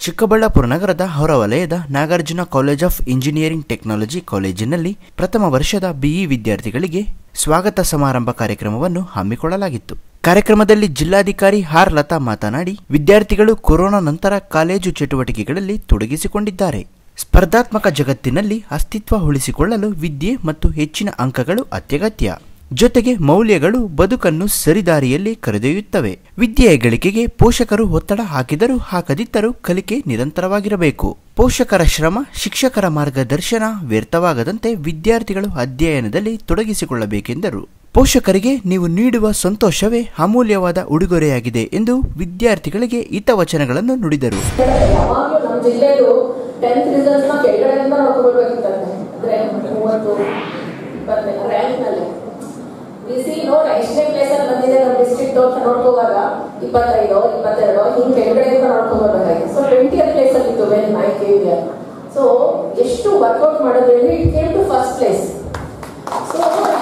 ಚಿಕ್ಕಬಳ್ಳಾಪುರ ನಗರದ ಹೊರವಲಯದ Nagarjuna college of engineering technology ಕಾಲೇಜಿನಲ್ಲಿ ಪ್ರಥಮ ವರ್ಷದ ಬಿಇ ವಿದ್ಯಾರ್ಥಿಗಳಿಗೆ ಸ್ವಾಗತ ಸಮಾರಂಭ ಕಾರ್ಯಕ್ರಮವನ್ನು ಹಮ್ಮಿಕೊಳ್ಳಲಾಗಿತ್ತು ಕಾರ್ಯಕ್ರಮದಲ್ಲಿ ಜಿಲ್ಲಾಧಿಕಾರಿ ಆರ್ ಲತಾ ಮಾತನಾಡಿ ವಿದ್ಯಾರ್ಥಿಗಳು ಕೊರೋನಾ ನಂತರ ಕಾಲೇಜು ಚಟುವಟಿಕೆಗಳಲ್ಲಿ ತೊಡಗಿಸಿಕೊಂಡಿದ್ದಾರೆ ಸ್ಪರ್ಧಾತ್ಮಕ ಜಗತ್ತಿನಲ್ಲಿ ಅಸ್ತಿತ್ವ ಉಳಿಸಿಕೊಳ್ಳಲು ವಿದ್ಯೆ ಮತ್ತು ಹೆಚ್ಚಿನ ಅಂಕಗಳು ಅತ್ಯಗತ್ಯ ಜೊತೆಗೆ ಮೌಲ್ಯಗಳು ಬದುಕನ್ನು ಸರಿದಾರಿಯಲ್ಲಿ ಕರೆದೊಯ್ಯುತ್ತವೆ ವಿದ್ಯೆಯ ಗಳಿಕೆಗೆ ಪೋಷಕರು ಒತ್ತಡ ಹಾಕಿದರೂ ಹಾಕದಿದ್ದರೂ ಕಲಿಕೆ ನಿರಂತರವಾಗಿರಬೇಕು ಪೋಷಕರ ಶ್ರಮ ಶಿಕ್ಷಕರ ಮಾರ್ಗದರ್ಶನ ವ್ಯರ್ಥವಾಗದಂತೆ ವಿದ್ಯಾರ್ಥಿಗಳು ಅಧ್ಯಯನದಲ್ಲಿ ತೊಡಗಿಸಿಕೊಳ್ಳಬೇಕೆಂದರು ಪೋಷಕರಿಗೆ ನೀವು ನೀಡುವ ಸಂತೋಷವೇ ಅಮೂಲ್ಯವಾದ ಉಡುಗೊರೆಯಾಗಿದೆ ಎಂದು ವಿದ್ಯಾರ್ಥಿಗಳಿಗೆ ಹಿತವಚನಗಳನ್ನು ನುಡಿದರು ಯಾವಾಗಲೂ ನಮ್ಮ ಜಿಲ್ಲೆದು ಟೆಂತ್ ರಿಸಲ್ಟ್ಸ್ ನ ಕೆಳಗಡೆಯಿಂದ ನೋಡ್ಕೊಳ್ಬೇಕಿತ್ತಂತೆ ಅಂದ್ರೆ ಮೂವತ್ತು ಇಪ್ಪತ್ತನೇ ರ್ಯಾಂಕ್ ನಲ್ಲಿ ಬಿಸಿ ನೋಡ್ ಎಷ್ಟನೇ ಪ್ಲೇಸ್ ಅಲ್ಲಿ ಬಂದಿದೆ ನಮ್ಮ ಡಿಸ್ಟ್ರಿಕ್ಟ್ ಅಂತ ನೋಡ್ಕೋವಾಗ ಇಪ್ಪತ್ತೈದು ಇಪ್ಪತ್ತೆರಡು ಹಿಂಗ್ ಕೆಳಗಡೆಯಿಂದ ನೋಡ್ಕೋಬೇಕಾಗಿ ಸೊ ಟ್ವೆಂಟಿ ಪ್ಲೇಸ್ ಅಲ್ಲಿ ಇತ್ತು ವೆನ್ ಮೈ ಕೇವಿಯರ್ ಸೊ ಎಷ್ಟು ವರ್ಕೌಟ್ ಮಾಡಿದ್ರೆ it came to first place so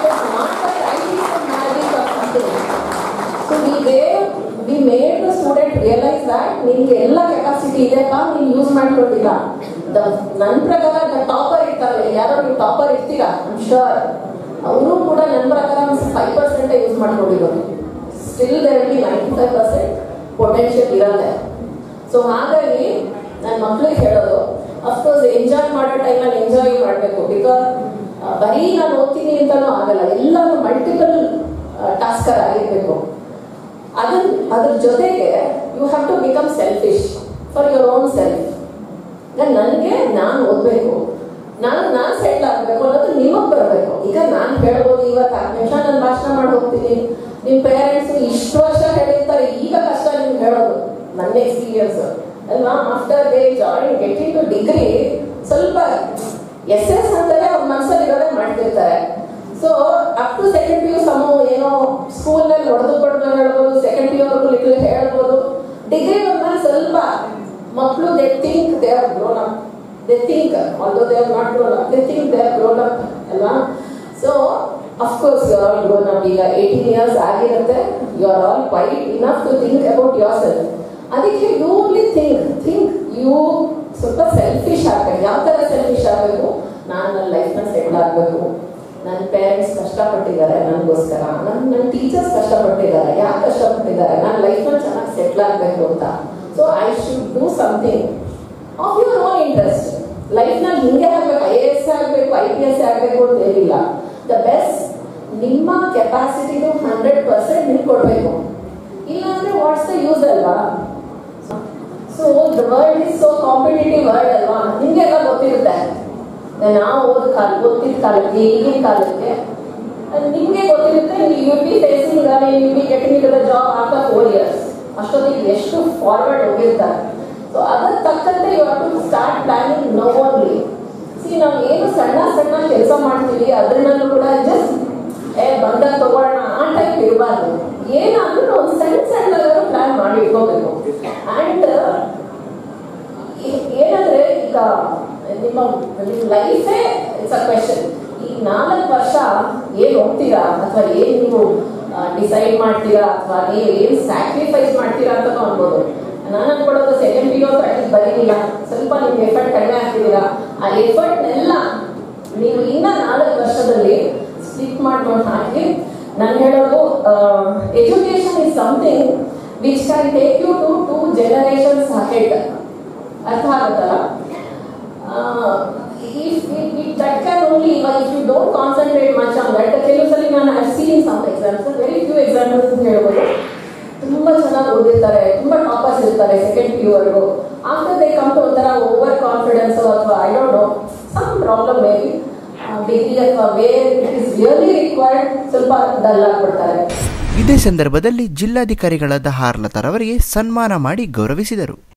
so we gave we made the student realise that ನಿನ್ಗೆ ಎಲ್ಲ ಕೆಪಾಸಿಟಿ ಇದೆಪ್ಪ ನೀನು ಯೂಸ್ ಮಾಡ್ಕೊಂಡಿಲ್ಲ ನನ್ನ ಪ್ರಕಾರ ಟಾಪರ್ ಇರ್ತಾರೆ ಯಾರೋ ನೀವು ಟಾಪರ್ ಇರ್ತೀರಾ ಐಮ್ ಶೋರ್ ಅವರು ಕೂಡ ನನ್ನ ಪ್ರಕಾರ ಫೈವ್ ಪರ್ಸೆಂಟ್ ಯೂಸ್ ಮಾಡ್ಕೊಂಡಿರೋದು still there be ninety five percent potential ಇರಲ್ಲ ಸೊ ಹಾಗಾಗಿ ನನ್ನ ಮಕ್ಳಿಗೆ ಹೇಳೋದು ಅಫ್ಕೋರ್ಸ್ ಎಂಜಾಯ್ ಮಾಡೋ ಟೈಮಲ್ಲಿ ಎಂಜಾಯ್ ಮಾಡಬೇಕು ಬಿಕಾಸ್ ಬರೀ ನಾನು ಓದ್ತೀನಿ ಅಂತಾನೂ ಆಗಲ್ಲ ಎಲ್ಲಾನು ಮಲ್ಟಿಪಲ್ ಟಾಸ್ಕರ್ ಆಗಿರ್ಬೇಕು ಅದನ್ ಅದ್ರ ಜೊತೆಗೆ you have to become selfish for your own self ಈಗ ನನಗೆ ನಾನು ಓದ್ಬೇಕು ನಾನು ನಾನು ಸೆಟ್ಲ್ ಆಗಬೇಕು ಅನ್ನೋದು ನಿಮಗ್ ಬರಬೇಕು ಈಗ ನಾನು ಹೇಳ್ಬೋದು ಇವತ್ತು ಹತ್ತು ನಿಮಿಷ ನಾನು ಭಾಷಣ ಮಾಡಿ ಹೋಗ್ತೀನಿ ನಿಮ್ಮ ಪೇರೆಂಟ್ಸ್ ಇಷ್ಟು ವರ್ಷ ಹೇಳಿರ್ತಾರೆ ಈಗ ಕಷ್ಟ ನಿಮ್ಗೆ ಹೇಳೋದು ನನ್ನ ಎಕ್ಸ್ಪೀರಿಯನ್ಸ್ ಅಲ್ವಾ after they join getting to degree ಸ್ವಲ್ಪ ಎಸ್ ಎಸ್ ಅಂತಾನೆ ಅವ್ರ ಮನಸ್ಸಲ್ಲಿ ಇರೋದೇ ಮಾಡ್ತಿರ್ತಾರೆ so up to second P U ಸಮು ಏನೋ ಸ್ಕೂಲ್ ನಲ್ಲಿ ಹೊಡೆದು ಕೊಟ್ಟು ಹೇಳ್ಬೋದು ಸೆಕೆಂಡ್ ಪಿ ಯು ವರ್ಗು ಲಿಟ್ಲ್ ಹೇಳ್ಬೋದು ಡಿಗ್ರಿ ಬಂದ್ಮೇಲೆ ಸ್ವಲ್ಪ ಮಕ್ಕಳು they think they are grown up they think although they are not grown up they think they are grown up ಅಲ್ವಾ so of course you are grown up ಈಗ eighteen years ಆಗಿರುತ್ತೆ you are all quite enough to think about your self ಅದಕ್ಕೆ you only think think you ಸ್ವಲ್ಪ selfish ಆಗ್ಬೇಕು ಯಾವ ಥರ selfish ಆಗಬೇಕು ನಾನು ನನ್ನ ಲೈಫ್ನ ಸೆಟ್ಲ್ ಆಗಬೇಕು ನನ್ನ ಪೇರೆಂಟ್ಸ್ ಕಷ್ಟಪಟ್ಟಿದ್ದಾರೆ ನನಗೋಸ್ಕರ ನನ್ನ ನನ್ನ ಟೀಚರ್ಸ್ ಕಷ್ಟಪಟ್ಟಿದ್ದಾರೆ ಯಾಕೆ ಕಷ್ಟಪಟ್ಟಿದ್ದಾರೆ ನನ್ನ ಲೈಫ್ನ ಚೆನ್ನಾಗಿ ಸೆಟ್ಲ್ ಆಗಬೇಕು ಅಂತ so I should do something of your own interest ಲೈಫ್ನಲ್ಲಿ ಹಿಂಗೆ ಆಗಬೇಕು ಐ ಎ ಎಸ್ ಆಗಬೇಕು ಐ ಪಿ ಎಸ್ ಆಗಬೇಕು ಅಂತ ಏನಿಲ್ಲ ದ ಬೆಸ್ಟ್ ನಿಮ್ಮ ಕೆಪಾಸಿಟಿದು ಹಂಡ್ರೆಡ್ ಪರ್ಸೆಂಟ್ ನೀವು ಕೊಡಬೇಕು ಇಲ್ಲಾಂದ್ರೆ ವಾಟ್ಸ್ ದ ಯೂಸ್ ಅಲ್ವಾ so the world is so competitive world ಅಲ್ವಾ ನಿಮಗೆಲ್ಲ ಗೊತ್ತಿರುತ್ತೆ ನಾವು ಓದ್ ಕಾಲ ಓದ್ತಿದ್ದ ಕಾಲಕ್ಕೆ ಈಗಿನ ಕಾಲಕ್ಕೆ ನಿಮಗೆ ಗೊತ್ತಿರುತ್ತೆ you be facing you be getting it the job after four years ಅಷ್ಟೊತ್ತಿಗೆ ಎಷ್ಟು ಫಾರ್ವರ್ಡ್ ಹೋಗಿರ್ತಾರೆ ಸೊ ಅದರ ತಕ್ಕಂತೆ you have to start planning no only see ನಾವು ಏನು ಸಣ್ಣ ಸಣ್ಣ ಕೆಲಸ ಮಾಡ್ತೀವಿ ಅದರಲ್ಲೂ ಕೂಡ ಜಸ್ಟ್ ಏ ಬಂದ ತಗೊಳ್ಳೋಣ ಆ ಟೈಪ್ ಇರಬಾರ್ದು ಏನಾದ್ರೂ ಒಂದು ಸಣ್ಣ ಸಣ್ಣದಾದ್ರೂ ಪ್ಲಾನ್ ಮಾಡಿ ಇಟ್ಕೋಬೇಕು ಅಂಡ್ ಏನಂದ್ರೆ ಈಗ ನಿಮ್ಮ ನಿಮ್ಮ ಲೈಫೇ ಇಟ್ಸ್ ಅ ಕ್ವೆಶನ್ ಈ ನಾಲ್ಕು ವರ್ಷ ಏನ್ ಹೋಗ್ತೀರಾ ಅಥವಾ ಏನ್ ನೀವು ಡಿಸೈಡ್ ಮಾಡ್ತೀರಾ ಅಥವಾ ನೀವು ಏನ್ ಸ್ಯಾಕ್ರಿಫೈಸ್ ಮಾಡ್ತೀರಾ ಅಂತ ಅನ್ಬೋದು ನಾನು ಅನ್ಕೊಡೋದು ಸೆಕೆಂಡ್ ಪಿ ಯು ಅಟ್ಲೀಸ್ಟ್ ಬರೀಲಿಲ್ಲ ಸ್ವಲ್ಪ ನಿಮ್ಗೆ ಎಫರ್ಟ್ ಕಡಿಮೆ ಆಗ್ತಿದ್ದೀರಾ ಆ ಎಫರ್ಟ್ ಎಲ್ಲ ನೀವು ಇನ್ನ ನಾಲ್ಕು ವರ್ಷದಲ್ಲಿ ಸ್ಪ್ಲಿಟ್ ಮಾಡ್ಕೊಂಡು ಹಾಕಿ ನಾನು ಹೇಳೋದು education is something which can take you to two generations ahead ಅರ್ಥ ಆಗುತ್ತಲ್ಲ if if that can only if you don't concentrate much on that ಕೆಲವು ಸಲ ನಾನು I seen some examples very few examples ಹೇಳ್ಬೋದು ತುಂಬಾ ಚೆನ್ನಾಗಿ ಓದಿರ್ತಾರೆ ತುಂಬಾ ಟಾಪರ್ಸ್ ಇರ್ತಾರೆ ಸೆಕೆಂಡ್ ಪಿ ವರ್ಗು ಆಫ್ಟರ್ ದೇ ಕಮ್ ಟು ಒಂಥರ ಓವರ್ ಕಾನ್ಫಿಡೆನ್ಸ್ ಅಥವಾ I don't know some problem may degree ಅಥವಾ where it is really required ಸ್ವಲ್ಪ ಡಲ್ ಆಗ್ಬಿಡ್ತಾರೆ ಇದೇ ಸಂದರ್ಭದಲ್ಲಿ ಜಿಲ್ಲಾಧಿಕಾರಿಗಳಾದ ಹಾರ್ಲತರವರಿಗೆ ಸನ್ಮಾನ ಮಾಡಿ ಗೌರವಿಸಿದರು